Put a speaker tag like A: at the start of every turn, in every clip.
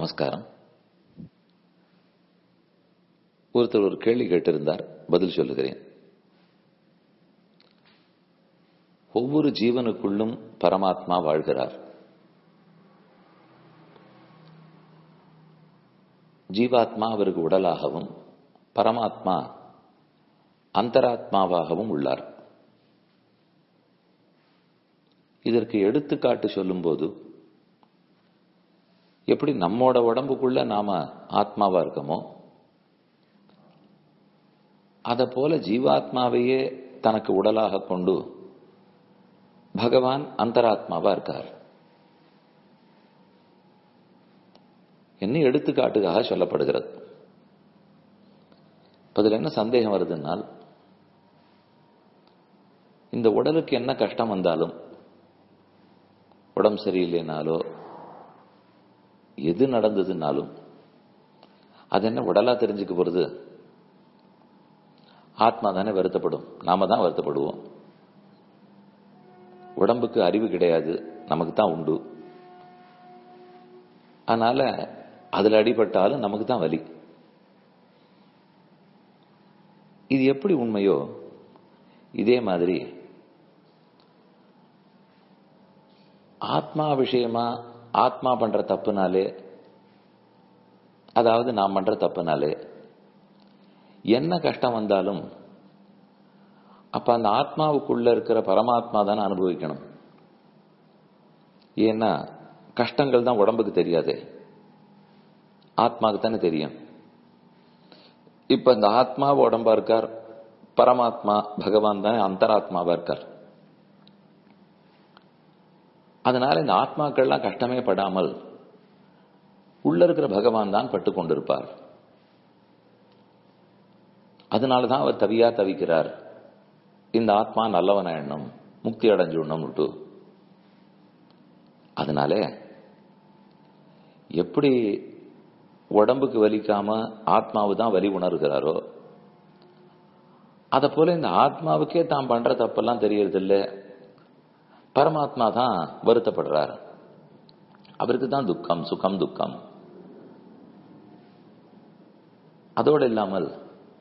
A: நமஸ்காரம் ஒருத்தர் ஒரு கேள்வி கேட்டிருந்தார் பதில் சொல்லுகிறேன் ஒவ்வொரு ஜீவனுக்குள்ளும் பரமாத்மா வாழ்கிறார் ஜீவாத்மா அவருக்கு உடலாகவும் பரமாத்மா அந்தராத்மாவாகவும் உள்ளார் இதற்கு எடுத்துக்காட்டு சொல்லும்போது எப்படி நம்மோட உடம்புக்குள்ள நாம ஆத்மாவா இருக்கோமோ அத போல ஜீவாத்மாவையே தனக்கு உடலாக கொண்டு பகவான் அந்தராத்மாவா இருக்கார் என்ன எடுத்துக்காட்டுக்காக சொல்லப்படுகிறது அதில் என்ன சந்தேகம் வருதுன்னால் இந்த உடலுக்கு என்ன கஷ்டம் வந்தாலும் உடம்பு சரியில்லைனாலோ எது நடந்ததுனாலும் அது என்ன உடலா தெரிஞ்சுக்க போறது ஆத்மா தானே வருத்தப்படும் நாம தான் வருத்தப்படுவோம் உடம்புக்கு அறிவு கிடையாது நமக்கு தான் உண்டு அதனால அதுல அடிபட்டாலும் நமக்கு தான் வலி இது எப்படி உண்மையோ இதே மாதிரி ஆத்மா விஷயமா ஆத்மா பண்ற தப்புனாலே அதாவது நாம் பண்ற தப்புனாலே என்ன கஷ்டம் வந்தாலும் அப்ப அந்த ஆத்மாவுக்குள்ள இருக்கிற பரமாத்மா தானே அனுபவிக்கணும் ஏன்னா கஷ்டங்கள் தான் உடம்புக்கு தெரியாதே ஆத்மாவுக்கு தானே தெரியும் இப்ப இந்த ஆத்மா உடம்பா இருக்கார் பரமாத்மா பகவான் தானே அந்தராத்மாவா இருக்கார் அதனால இந்த ஆத்மாக்கள்லாம் கஷ்டமே படாமல் உள்ள இருக்கிற பகவான் தான் பட்டு கொண்டிருப்பார் அதனாலதான் அவர் தவியா தவிக்கிறார் இந்த ஆத்மா நல்லவன எண்ணம் முக்தி அடைஞ்சுடணும் விட்டு அதனால எப்படி உடம்புக்கு வலிக்காம ஆத்மாவு தான் வலி உணர்கிறாரோ அத போல இந்த ஆத்மாவுக்கே தான் பண்ற தப்பெல்லாம் தெரியறது இல்லை பரமாத்மா தான் வருத்தப்படுறார் அவருக்கு தான் துக்கம் சுகம் துக்கம் அதோடு இல்லாமல்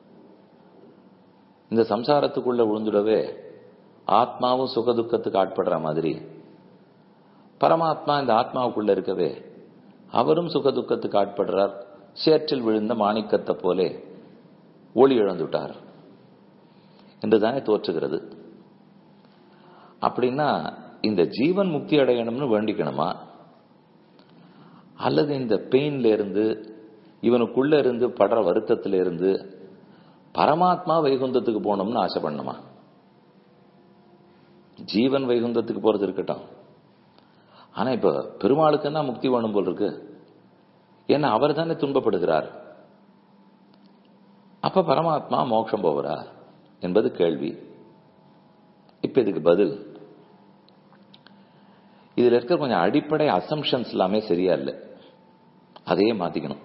A: இந்த சம்சாரத்துக்குள்ள விழுந்துடவே ஆத்மாவும் சுக துக்கத்துக்கு ஆட்படுற மாதிரி பரமாத்மா இந்த ஆத்மாவுக்குள்ள இருக்கவே அவரும் சுக துக்கத்துக்கு ஆட்படுறார் சேற்றில் விழுந்த மாணிக்கத்தை போலே ஒளி இழந்துட்டார் என்றுதானே தோற்றுகிறது அப்படின்னா இந்த ஜீவன் முக்தி அடையணும்னு வேண்டிக்கணுமா அல்லது இந்த பெயின்ல இருந்து இவனுக்குள்ள இருந்து படுற வருத்தத்தில இருந்து பரமாத்மா வைகுந்தத்துக்கு போகணும்னு ஆசை பண்ணுமா ஜீவன் வைகுந்தத்துக்கு போறது இருக்கட்டும் ஆனா இப்ப பெருமாளுக்கு தான் முக்தி வேணும் போல் இருக்கு ஏன்னா அவர் தானே துன்பப்படுகிறார் அப்ப பரமாத்மா மோட்சம் போவரா என்பது கேள்வி இப்ப இதுக்கு பதில் இதுல இருக்க கொஞ்சம் அடிப்படை அசம்ஷன்ஸ் எல்லாமே சரியா இல்லை அதையே மாத்திக்கணும்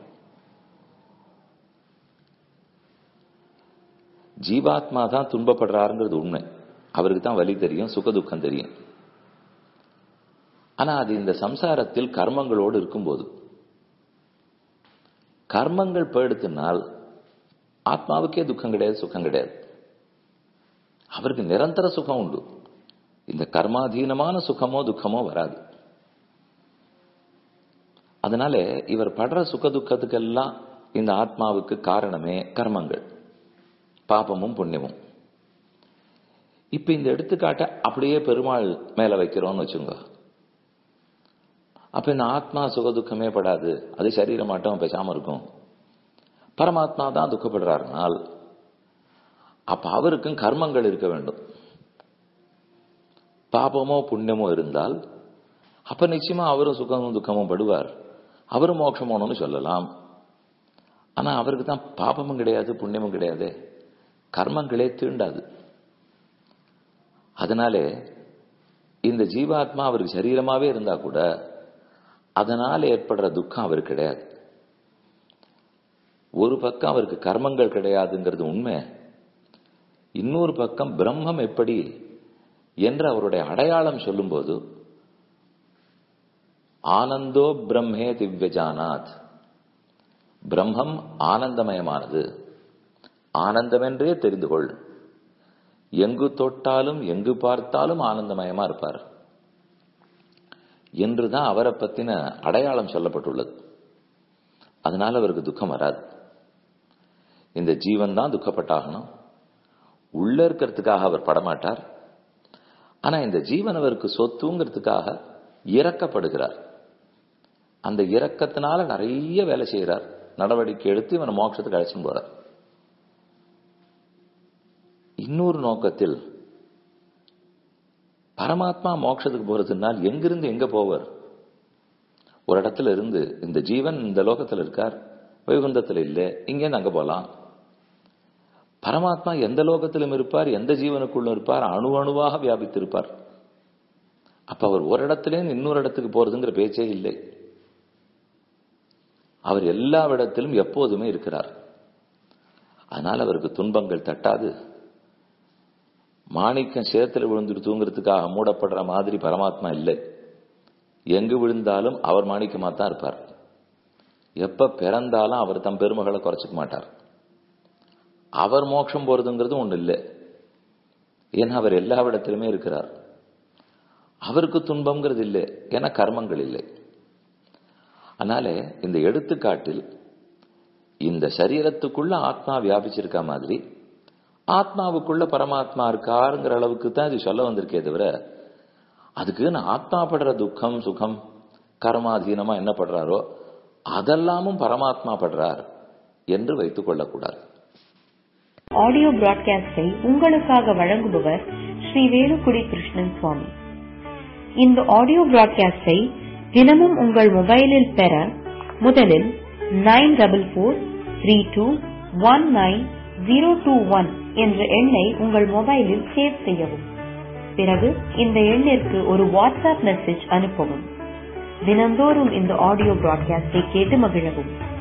A: ஜீவாத்மா தான் துன்பப்படுறாருங்கிறது உண்மை அவருக்கு தான் வலி தெரியும் சுக துக்கம் தெரியும் ஆனா அது இந்த சம்சாரத்தில் கர்மங்களோடு இருக்கும்போது கர்மங்கள் போயிடுத்தினால் ஆத்மாவுக்கே துக்கம் கிடையாது சுகம் கிடையாது அவருக்கு நிரந்தர சுகம் உண்டு இந்த கர்மாதீனமான சுகமோ துக்கமோ வராது அதனால இவர் படுற சுக துக்கத்துக்கெல்லாம் இந்த ஆத்மாவுக்கு காரணமே கர்மங்கள் பாபமும் புண்ணியமும் இப்ப இந்த எடுத்துக்காட்ட அப்படியே பெருமாள் மேல வைக்கிறோம்னு வச்சுங்க அப்ப இந்த ஆத்மா சுகதுக்கமே படாது அது சரீரமாட்டம் பேசாம இருக்கும் பரமாத்மா தான் துக்கப்படுறாருனால் அப்ப அவருக்கும் கர்மங்கள் இருக்க வேண்டும் பாபமோ புண்ணியமோ இருந்தால் அப்ப நிச்சயமா அவரும் சுகமும் துக்கமும் படுவார் அவரும் மோட்சமோனு சொல்லலாம் ஆனா அவருக்கு தான் பாபமும் கிடையாது புண்ணியமும் கிடையாது கர்மங்களே தீண்டாது அதனாலே இந்த ஜீவாத்மா அவருக்கு சரீரமாவே இருந்தா கூட அதனால் ஏற்படுற துக்கம் அவருக்கு கிடையாது ஒரு பக்கம் அவருக்கு கர்மங்கள் கிடையாதுங்கிறது உண்மை இன்னொரு பக்கம் பிரம்மம் எப்படி என்று அவருடைய அடையாளம் சொல்லும்போது ஆனந்தோ பிரம்மே திவ்யஜானாத் பிரம்மம் ஆனந்தமயமானது ஆனந்தமென்றே தெரிந்து கொள் எங்கு தொட்டாலும் எங்கு பார்த்தாலும் ஆனந்தமயமா இருப்பார் என்றுதான் அவரை பத்தின அடையாளம் சொல்லப்பட்டுள்ளது அதனால அவருக்கு துக்கம் வராது இந்த ஜீவன் தான் துக்கப்பட்டாகணும் உள்ள இருக்கிறதுக்காக அவர் படமாட்டார் ஆனா இந்த ஜீவன் அவருக்கு சொத்துங்கிறதுக்காக இறக்கப்படுகிறார் அந்த இறக்கத்தினால நிறைய வேலை செய்யறார் நடவடிக்கை எடுத்து இவனை மோட்சத்துக்கு அழைச்சின்னு போறார் இன்னொரு நோக்கத்தில் பரமாத்மா மோட்சத்துக்கு போறதுனால் எங்கிருந்து எங்க போவார் ஒரு இடத்துல இருந்து இந்த ஜீவன் இந்த லோகத்தில் இருக்கார் வைகுந்தத்தில் இல்லை இங்கேருந்து அங்க போலாம் பரமாத்மா எந்த லோகத்திலும் இருப்பார் எந்த ஜீவனுக்குள்ளும் இருப்பார் அணு அணுவாக வியாபித்திருப்பார் அப்ப அவர் ஒரு இடத்துலேருந்து இன்னொரு இடத்துக்கு போறதுங்கிற பேச்சே இல்லை அவர் எல்லா இடத்திலும் எப்போதுமே இருக்கிறார் அதனால் அவருக்கு துன்பங்கள் தட்டாது மாணிக்கம் சேத்துல விழுந்துட்டு தூங்குறதுக்காக மூடப்படுற மாதிரி பரமாத்மா இல்லை எங்கு விழுந்தாலும் அவர் மாணிக்கமா தான் இருப்பார் எப்ப பிறந்தாலும் அவர் தம் பெருமகளை குறைச்சிக்க மாட்டார் அவர் மோட்சம் போறதுங்கிறது ஒண்ணு இல்லை ஏன்னா அவர் எல்லா இடத்திலுமே இருக்கிறார் அவருக்கு துன்பம்ங்கிறது இல்லை ஏன்னா கர்மங்கள் இல்லை அதனால இந்த எடுத்துக்காட்டில் இந்த சரீரத்துக்குள்ள ஆத்மா வியாபிச்சிருக்க மாதிரி ஆத்மாவுக்குள்ள பரமாத்மா இருக்காருங்கிற அளவுக்கு தான் இது சொல்ல வந்திருக்கே தவிர அதுக்கு நான் ஆத்மா படுற துக்கம் சுகம் கர்மாதீனமா என்ன படுறாரோ அதெல்லாமும் பரமாத்மா படுறார் என்று வைத்துக் கொள்ளக்கூடாது
B: ஆடியோ பிராட்காஸ்டை உங்களுக்காக வழங்குபவர் ஸ்ரீ வேலுக்குடி கிருஷ்ணன் சுவாமி இந்த ஆடியோ பிராட்காஸ்டை தினமும் உங்கள் மொபைலில் பெற முதலில் nine double four three two one nine zero two one என்ற எண்ணை உங்கள் மொபைலில் சேவ் செய்யவும் பிறகு இந்த எண்ணிற்கு ஒரு வாட்ஸ்அப் மெசேஜ் அனுப்பவும் தினந்தோறும் இந்த ஆடியோ பிராட்காஸ்டை கேட்டு மகிழவும்